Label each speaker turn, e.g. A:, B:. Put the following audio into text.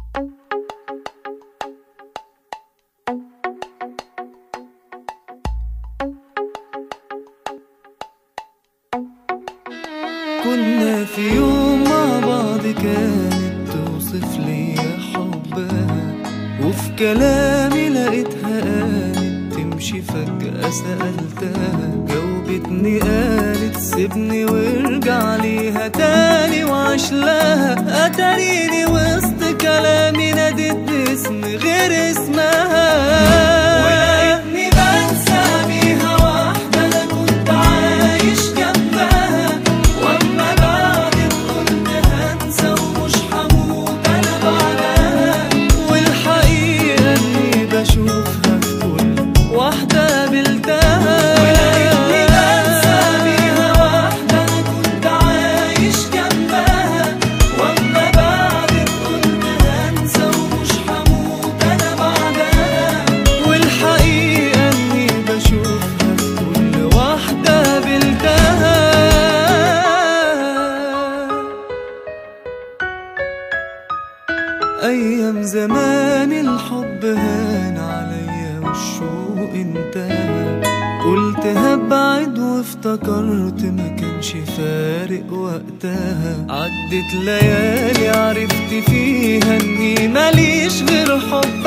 A: كنا في يوم مع بعض كانت توصف لي حبها وفي كلامي لقيتها قالت تمشي فجأة سألتها جاوبتني قالت سيبني وارجع ليها تاني وعيش لها أتاريني وسط كلامي نادت باسم غير اسمها ولقيتني بنسى بيها واحدة أنا كنت عايش جنبها واما بعدت قلت هنسى ومش هموت انا بعدها والحقيقه اني بشوفها في كل واحده قابلتها ولقيتني بنسى بيها واحده انا كنت عايش جنبها واما بعدت قلت هنسى ومش هموت انا بعدها والحقيقه اني بشوفها في كل واحده قابلتها أيام زمان الحب هان عليا والشوق انتهى قلت هبعد وافتكرت ما كانش فارق وقتها عدت ليالي عرفت فيها اني ماليش غير حب